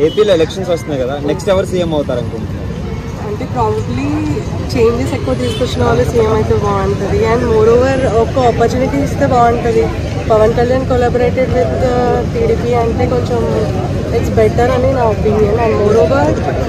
ఏపీలో ఎలక్షన్స్ వస్తున్నాయి కదా నెక్స్ట్ ఎవరు సీఎం అవుతారు అనుకుంటున్నారు అంటే ప్రాబబ్లీ చేంజెస్ ఎక్కువ తీసుకొచ్చిన వాళ్ళు సీఎం అయితే బాగుంటుంది అండ్ మోర్ ఓవర్ ఒక ఆపర్చునిటీ ఇస్తే బాగుంటుంది Pawan Kalyan collaborated with TDP అంటే కొంచెం ఇట్స్ బెటర్ అని నా opinion and more over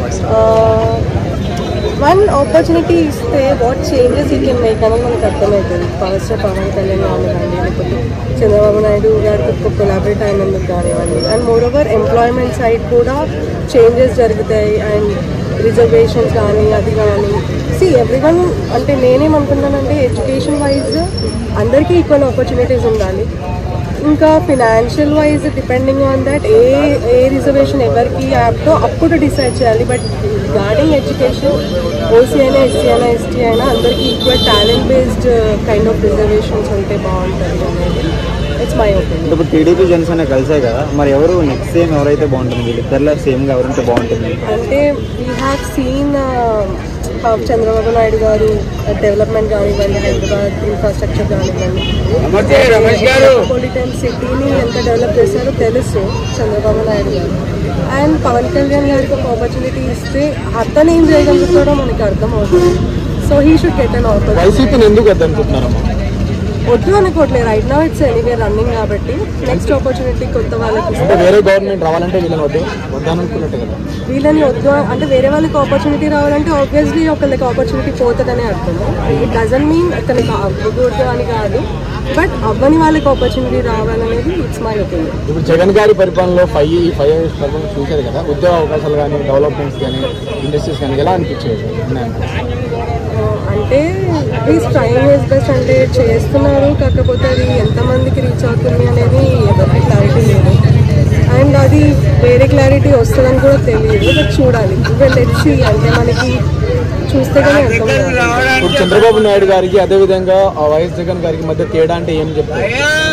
one opportunity ఇస్తే వాట్ చేంజెస్ ఈ కెన్ మేక్ అనేది మనకు అర్థమవుతుంది ఫస్ట్ పవన్ కళ్యాణ్ కానివ్వండి లేకపోతే చంద్రబాబు నాయుడు గారితో కొలాబరేట్ అయినందుకు కానివ్వండి and more over employment side కూడా చేంజెస్ జరుగుతాయి అండ్ రిజర్వేషన్స్ కానీ అది కానీ సి ఎవ్రీవన్ అంటే నేనేమనుకున్నానంటే ఎడ్యుకేషన్ వైజ్ అందరికీ ఈక్వల్ ఆపర్చునిటీస్ ఉండాలి ఇంకా financial wise depending on that a a reservation ఎవరికి యాప్తో అప్పుడు డిసైడ్ చేయాలి బట్ రిగార్డింగ్ ఎడ్యుకేషన్ ఓసీ అయినా ఎస్సీ అయినా ఎస్టీ అయినా అందరికీ equal talent based kind of reservations ఉంటే బాగుంటుంది అనేది ఇట్స్ మై ఒపీనియన్ ఇప్పుడు టీడీపీ జనసేన కలిసాయి కదా మరి ఎవరు నెక్స్ట్ సీఎం ఎవరైతే బాగుంటుంది వీళ్ళిద్దరిలో సీఎంగా ఎవరుంటే బాగుంటుంది అంటే we have seen Chandrababu Naidu garu development కానివ్వండి హైదరాబాద్ ఇన్ఫ్రాస్ట్రక్చర్ కానివ్వండి మెట్రోపాలిటన్ సిటీని ఎంత డెవలప్ చేశారో తెలుసు చంద్రబాబు నాయుడు గారు అండ్ పవన్ కళ్యాణ్ గారికి ఒక ఆపర్చునిటీ ఇస్తే అతను ఏం చేయగలుగుతాడో మనకి అర్థమవుతుంది so he should get an opportunity వైసీపీని ఎందుకు వద్దనుకుంటున్నారమ్మా వద్దు అనుకోవట్లేదు right now it's anyway running కాబట్టి నెక్స్ట్ ఆపర్చునిటీ కొత్త వాళ్ళకి ఇస్తే అంటే వేరే గవర్నమెంట్ రావాలంటే వీళ్ళని వద్దు వద్దనుకున్నట్టు కదా వీళ్ళని వద్దు అంటే వేరే వాళ్ళకి ఆపర్చునిటీ రావాలంటే ఆబ్వియస్లీ ఒకళ్ళకి ఆపర్చునిటీ పోతుందనే అర్థం ఇట్ డజన్ మీన్ అతనికి అవ్వకూడదు అని కాదు బట్ అవ్వని వాళ్ళకి ఆపర్చునిటీ రావాలనేది ఇట్స్ మై ఒపీనియన్ ఇప్పుడు జగన్ గారి పరిపాలనలో ఫైవ్ ఈ ఫైవ్ ఇయర్స్ పరిపాలన చూశారు కదా ఉద్యోగ అవకాశాలు కానీ డెవలప్మెంట్స్ కానీ ఇండస్ట్రీస్ కానీ ఎలా అనిపించేది ఉన్నాయంటే అంటే ప్లీజ్ ట్రైన్ హిస్ బెస్ట్ అంటే చేస్తున్నారు కాకపోతే అది ఎంతమందికి రీచ్ అవుతుంది అనేది ఎవరికి క్లారిటీ లేదు అండ్ అది వేరే క్లారిటీ వస్తుందని కూడా తెలియదు బట్ చూడాలి లెట్సి అంటే మనకి చూస్తే కానీ అర్థం కాదు ఇప్పుడు చంద్రబాబు నాయుడు గారికి అదేవిధంగా ఆ వైఎస్ జగన్ గారికి మధ్య తేడా అంటే ఏం చెప్తారు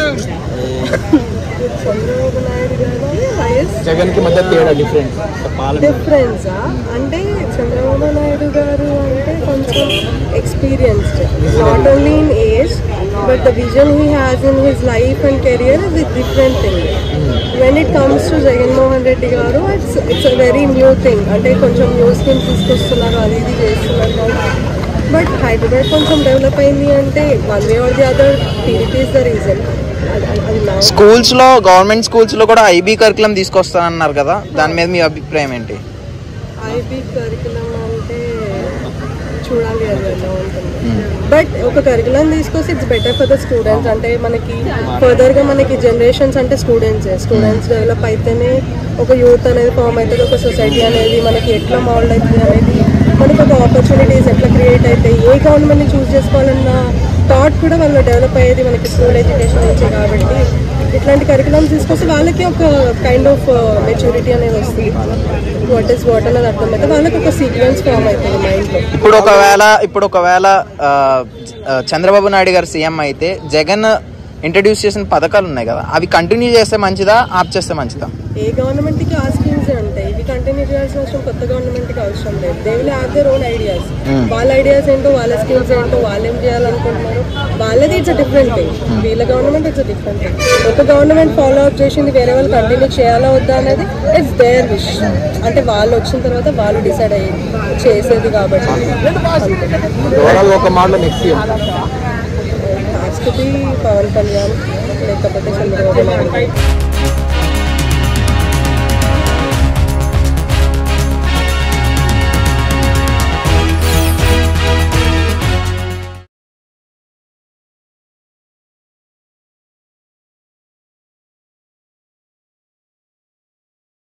చంద్రబాబు నాయుడు గారు వైఎస్ జగన్ కి మధ్య తేడా డిఫరెన్స్ డిఫరెన్స్ అంటే చంద్రబాబు నాయుడు గారు అంటే కొంచెం experienced not only in age but the vision he has in his life and career is it different thing when it comes to Jaganmohan Reddy garu it's it's a very new thing అంటే కొంచెం new schemes తీసుకొస్తున్నారు అది ఇది చేస్తున్నారు కాబట్టి but Hyderabad కొంచెం develop అయింది అంటే one way or the other TDP is the reason అది నా స్కూల్స్ లో గవర్నమెంట్ స్కూల్స్ లో కూడా ఐబీ కరికులం తీసుకొస్తానన్నారు కదా దాని మీద మీ అభిప్రాయం ఏంటి ఐబీ కరికులం అంటే చూడాలి అది ఎలా ఉంటుంది బట్ ఒక కరికులం తీసుకొస్తే it's better for the students అంటే మనకి ఫర్దర్ గా మనకి జనరేషన్స్ అంటే స్టూడెంట్స్ స్టూడెంట్స్ డెవలప్ అయితేనే ఒక యూత్ అనేది ఫామ్ అవుతుంది ఒక సొసైటీ అనేది మనకి ఎట్లా మౌల్డ్ అవుతుంది అనేది మనకు ఒక ఆపర్చునిటీస్ ఎట్లా క్రియేట్ అవుతాయి ఏ గవర్నమెంట్ని చూస్ చేసుకోవాలన్న థాట్ కూడా వాళ్ళు డెవలప్ అయ్యేది మనకి స్కూల్ ఎడ్యుకేషన్ నుంచి కాబట్టి ఇట్లాంటి కరికులం తీసుకొస్తే వాళ్ళకి ఒక కైండ్ ఆఫ్ మెచ్యూరిటీ అనేది వస్తుంది వాట్ ఇస్ వాట్ అనేది అర్థమైతే వాళ్ళకి ఒక సీక్వెన్స్ ఫామ్ అవుతుంది మైండ్లో ఇప్పుడు ఒకవేళ ఇప్పుడు ఒకవేళ ఆ, ఆ, చంద్రబాబు నాయుడు గారు సీఎం అయితే జగన్ ఇంట్రడ్యూస్ చేసిన పథకాలు ఉన్నాయి కదా అవి కంటిన్యూ చేస్తే మంచిదా ఆప్ చేస్తే మంచిదా ఏ గవర్నమెంట్కి ఆ స్కీమ్స్ ఉంటాయి ఇవి కంటిన్యూ చేయాల్సిన అవసరం కొత్త గవర్నమెంట్కి అవసరం లేదు they will have their own ideas వాళ్ళ ఐడియాస్ ఏంటో వాళ్ళ స్కీమ్స్ ఏంటో వాళ్ళు ఏం చేయాలనుకుంటున్నారు వాళ్ళది ఇట్స్ డిఫరెంట్ థింగ్ వీళ్ళ గవర్నమెంట్ ఇట్స్ డిఫరెంట్ థింగ్ ఒక గవర్నమెంట్ ఫాలో అప్ చేసింది వేరే వాళ్ళు కంటిన్యూ చేయాలా వద్దా అనేది ఇట్స్ దేర్ విష్ అంటే వాళ్ళు వచ్చిన తర్వాత వాళ్ళు డిసైడ్ అయ్యి చేసేది కాబట్టి ఓవరాల్ ఒక మాటలో next year has to be Pawan Kalyan లేకపోతే చంద్రబాబు నాయుడు